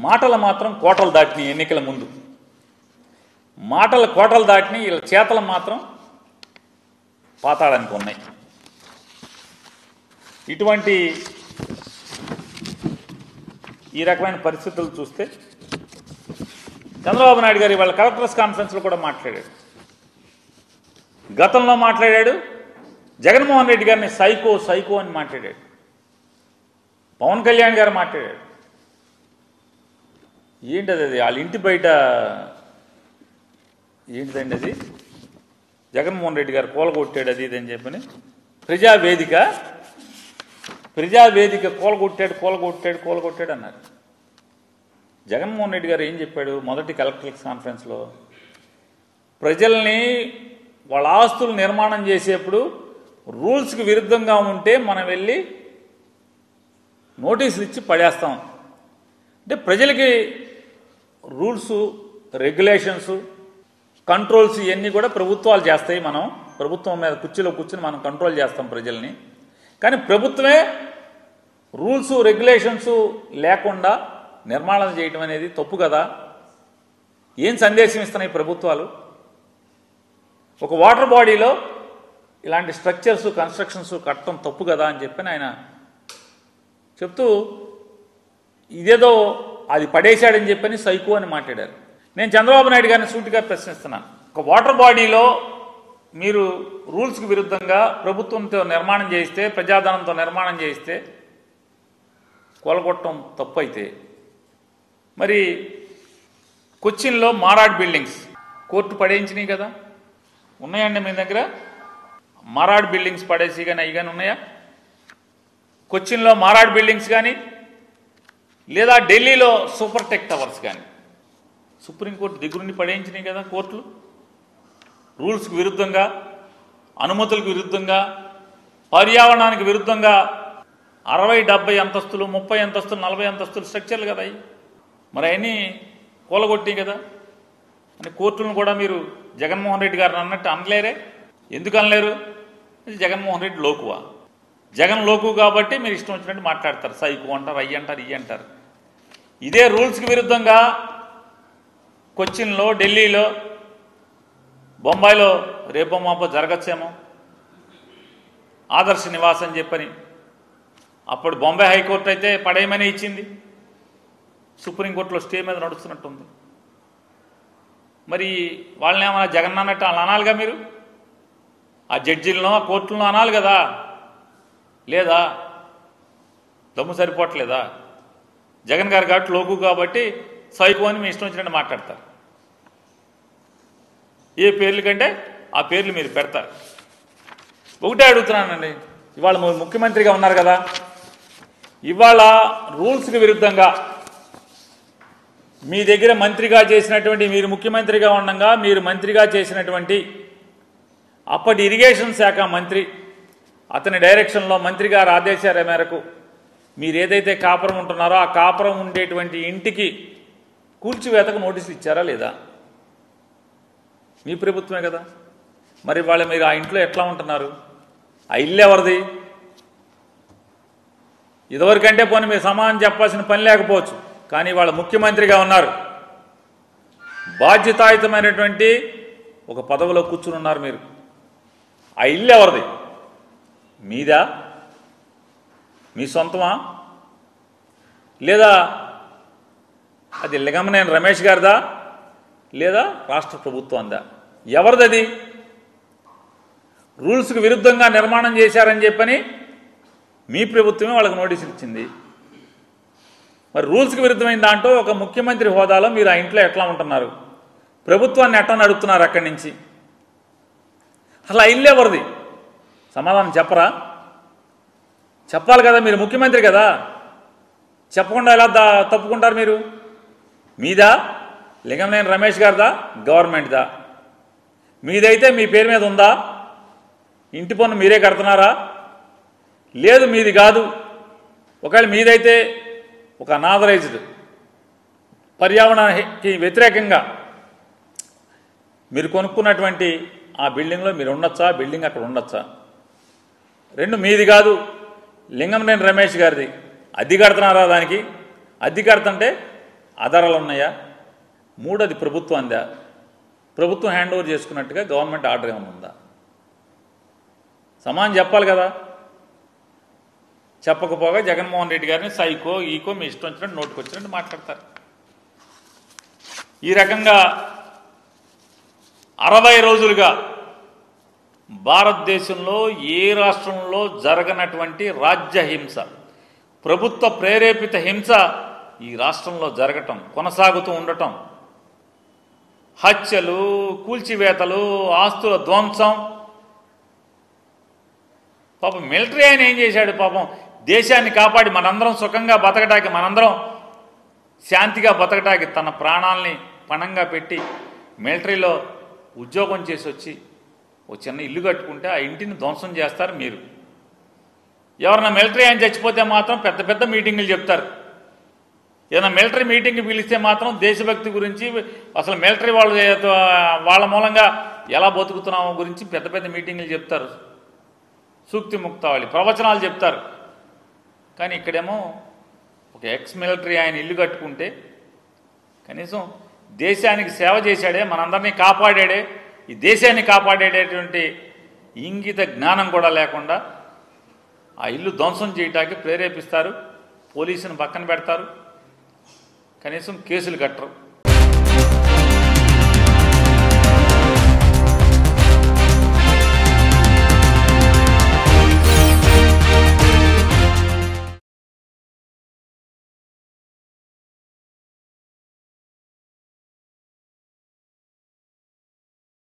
మాటలు మాత్రం కోటలు దాటినాయి ఎన్నికల ముందు మాటలు కోటలు దాటినాయి వీళ్ళ చేతలు మాత్రం పాతాడానికి ఉన్నాయి ఇటువంటి ఈ రకమైన పరిస్థితులు చూస్తే చంద్రబాబు నాయుడు గారు ఇవాళ కలెక్టర్స్ కాన్ఫరెన్స్లో కూడా మాట్లాడాడు గతంలో మాట్లాడాడు జగన్మోహన్ రెడ్డి గారిని సైకో సైకో అని మాట్లాడాడు పవన్ కళ్యాణ్ గారు మాట్లాడాడు ఏంటది అది వాళ్ళ ఇంటి బయట ఏంటిదండి అది జగన్మోహన్ రెడ్డి గారు కూలగొట్టాడు అది ఇది అని చెప్పని ప్రజావేదిక ప్రజావేదిక కూలగొట్టాడు కూలగొట్టాడు కూలగొట్టాడు అన్నారు జగన్మోహన్ రెడ్డి గారు ఏం చెప్పాడు మొదటి కలెక్టర్ కాన్ఫరెన్స్లో ప్రజల్ని వాళ్ళ ఆస్తులు నిర్మాణం చేసేప్పుడు రూల్స్కి విరుద్ధంగా ఉంటే మనం వెళ్ళి నోటీసులు ఇచ్చి పడేస్తాం అంటే ప్రజలకి రూల్స్ రెగ్యులేషన్స్ కంట్రోల్స్ ఇవన్నీ కూడా ప్రభుత్వాలు చేస్తాయి మనం ప్రభుత్వం మీద కుర్చీలో కూర్చుని మనం కంట్రోల్ చేస్తాం ప్రజల్ని కానీ ప్రభుత్వమే రూల్స్ రెగ్యులేషన్స్ లేకుండా నిర్మాణం చేయటం అనేది తప్పు కదా ఏం సందేశం ఇస్తున్నాయి ప్రభుత్వాలు ఒక వాటర్ బాడీలో ఇలాంటి స్ట్రక్చర్స్ కన్స్ట్రక్షన్స్ కట్టడం తప్పు కదా అని చెప్పి ఆయన చెప్తూ ఇదేదో అది పడేశాడని చెప్పని సైకో అని మాట్లాడారు నేను చంద్రబాబు నాయుడు గారిని సూటిగా ప్రశ్నిస్తున్నాను ఒక వాటర్ బాడీలో మీరు రూల్స్కి విరుద్ధంగా ప్రభుత్వంతో నిర్మాణం చేయిస్తే ప్రజాధనంతో నిర్మాణం చేయిస్తే కొలగొట్టడం తప్పు అయితే మరి కొచ్చిన్లో మారాడ్ బిల్డింగ్స్ కోర్టు పడేయించినాయి కదా ఉన్నాయండి మీ దగ్గర మారాడ్ బిల్డింగ్స్ పడేసి కానీ అవి కానీ ఉన్నాయా కొచ్చిన్లో మారాడ్ బిల్డింగ్స్ కానీ లేదా ఢిల్లీలో సూపర్ టెక్ టవర్స్ కానీ సుప్రీంకోర్టు దగ్గరుండి పడేయించినాయి కదా కోర్టులు రూల్స్కి విరుద్ధంగా అనుమతులకు విరుద్ధంగా పర్యావరణానికి విరుద్ధంగా అరవై డెబ్బై అంతస్తులు ముప్పై అంతస్తులు నలభై అంతస్తులు స్ట్రక్చర్లు కదా అవి మరి అవన్నీ కూలగొట్టి కదా అని కోర్టులను కూడా మీరు జగన్మోహన్ రెడ్డి గారిని అన్నట్టు అనలేరే ఎందుకు అనలేరు ఇది జగన్మోహన్ రెడ్డి లోకువా జగన్ లోకు కాబట్టి మీరు ఇష్టం వచ్చినట్టు మాట్లాడతారు సైకు అంటారు అయ్యి అంటారు ఇయ్యి అంటారు ఇదే రూల్స్కి విరుద్ధంగా కొచ్చిన్లో ఢిల్లీలో బొంబాయిలో రేపో మాపో జరగచ్చేమో ఆదర్శ నివాస్ అని చెప్పని అప్పుడు బొంబాయి హైకోర్టు అయితే పడేయమని ఇచ్చింది సుప్రీంకోర్టులో స్టే మీద నడుస్తున్నట్టుంది మరి వాళ్ళని ఏమన్నా జగన్ అన్నట్టు వాళ్ళు అనాలిగా మీరు ఆ జడ్జీలను ఆ కోర్టులను అనాలి కదా లేదా దమ్ము సరిపోవట్లేదా జగన్ గారు కాబట్టి లోకు కాబట్టి సైకో అని మీ ఇష్టం వచ్చినట్టు మాట్లాడతారు ఏ పేర్లు కంటే ఆ పేర్లు మీరు పెడతారు ఒకటే అడుగుతున్నానండి ఇవాళ ము- ముఖ్యమంత్రిగా ఉన్నారు కదా ఇవాళ రూల్స్కి విరుద్ధంగా మీ దగ్గర మంత్రిగా చేసినటువంటి మీరు ముఖ్యమంత్రిగా ఉండగా మీరు మంత్రిగా చేసినటువంటి అప్పటి ఇరిగేషన్ శాఖ మంత్రి అతని డైరెక్షన్లో మంత్రి గారి ఆదేశాల మేరకు మీరు ఏదైతే కాపురం ఉంటున్నారో ఆ కాపురం ఉండేటువంటి ఇంటికి కూల్చివేతకు నోటీసులు ఇచ్చారా లేదా మీ ప్రభుత్వమే కదా మరి వాళ్ళ మీరు ఆ ఇంట్లో ఎట్లా ఉంటున్నారు ఆ ఇల్లు ఎవరిది ఇదివరకంటే పోనీ మీరు సమాధానం చెప్పాల్సిన పని లేకపోవచ్చు కానీ వాళ్ళ ముఖ్యమంత్రిగా ఉన్నారు బాధ్యతాయుతమైనటువంటి ఒక పదవిలో కూర్చుని ఉన్నారు మీరు ఆ ఇల్లు ఎవరిది మీదా మీ సొంతమా లేదా అది లింగమనేని రమేష్ గారిదా లేదా రాష్ట్ర ప్రభుత్వందా ఎవరిదది రూల్స్కి విరుద్ధంగా నిర్మాణం చేశారని చెప్పని మీ ప్రభుత్వమే వాళ్ళకి నోటీసులు ఇచ్చింది మరి రూల్స్కి విరుద్ధమైన దాంట్లో ఒక ముఖ్యమంత్రి హోదాలో మీరు ఆ ఇంట్లో ఎట్లా ఉంటున్నారు ప్రభుత్వాన్ని ఎట్లా నడుపుతున్నారు అక్కడి నుంచి అసలు ఆ ఇల్లు ఎవరిది సమాధానం చెప్పరా చెప్పాలి కదా మీరు ముఖ్యమంత్రి కదా చెప్పకుండా ఎలా దా తప్పుకుంటారు మీరు మీదా లింగంనేని రమేష్ గారిదా గవర్నమెంట్దా మీదైతే మీ పేరు మీద ఉందా ఇంటి పన్ను మీరే కడుతున్నారా లేదు మీది కాదు ఒకవేళ మీదైతే ఒక అనాథరైజ్డ్ పర్యావరణానికి వ్యతిరేకంగా మీరు కొనుక్కున్నటువంటి ఆ బిల్డింగ్లో మీరు ఉండొచ్చా బిల్డింగ్ అక్కడ ఉండొచ్చా రెండు మీది కాదు లింగంనేని రమేష్ గారిది అద్దె కడుతున్నారా దానికి అద్దె కడుతుంటే ఆధారాలు ఉన్నాయా మూడోది ప్రభుత్వం అందా ప్రభుత్వం హ్యాండ్ ఓవర్ చేసుకున్నట్టుగా గవర్నమెంట్ ఆర్డర్ ఏమైనా ఉందా సమానం చెప్పాలి కదా చెప్పకపోగా జగన్మోహన్ రెడ్డి గారిని సైకో ఈకో మీ ఇష్టం వచ్చినట్టు నోటుకు వచ్చినట్టు మాట్లాడతారు ఈ రకంగా అరవై రోజులుగా భారతదేశంలో ఏ రాష్ట్రంలో జరగనటువంటి రాజ్య హింస ప్రభుత్వ ప్రేరేపిత హింస ఈ రాష్ట్రంలో జరగటం కొనసాగుతూ ఉండటం హత్యలు కూల్చివేతలు ఆస్తుల ధ్వంసం పాపం మిలిటరీ ఆయన ఏం చేశాడు పాపం దేశాన్ని కాపాడి మనందరం సుఖంగా బతకటానికి మనందరం శాంతిగా బతకటానికి తన ప్రాణాలని పణంగా పెట్టి మిలిటరీలో ఉద్యోగం చేసి వచ్చి ఓ చిన్న ఇల్లు కట్టుకుంటే ఆ ఇంటిని ధ్వంసం చేస్తారు మీరు ఎవరన్నా మిలిటరీ ఆయన చచ్చిపోతే మాత్రం పెద్ద పెద్ద మీటింగులు చెప్తారు ఏదైనా మిలిటరీ మీటింగ్ పిలిస్తే మాత్రం దేశభక్తి గురించి అసలు మిలిటరీ వాళ్ళ వాళ్ళ మూలంగా ఎలా బతుకుతున్నామో గురించి పెద్ద పెద్ద మీటింగులు చెప్తారు సూక్తి ముక్తావళి ప్రవచనాలు చెప్తారు కానీ ఇక్కడేమో ఒక ఎక్స్ మిలిటరీ ఆయన ఇల్లు కట్టుకుంటే కనీసం దేశానికి సేవ చేశాడే మనందరినీ కాపాడాడే ఈ దేశాన్ని కాపాడేటటువంటి ఇంగిత జ్ఞానం కూడా లేకుండా ఆ ఇల్లు ధ్వంసం చేయటానికి ప్రేరేపిస్తారు పోలీసుని పక్కన పెడతారు కనీసం కేసులు కట్టరు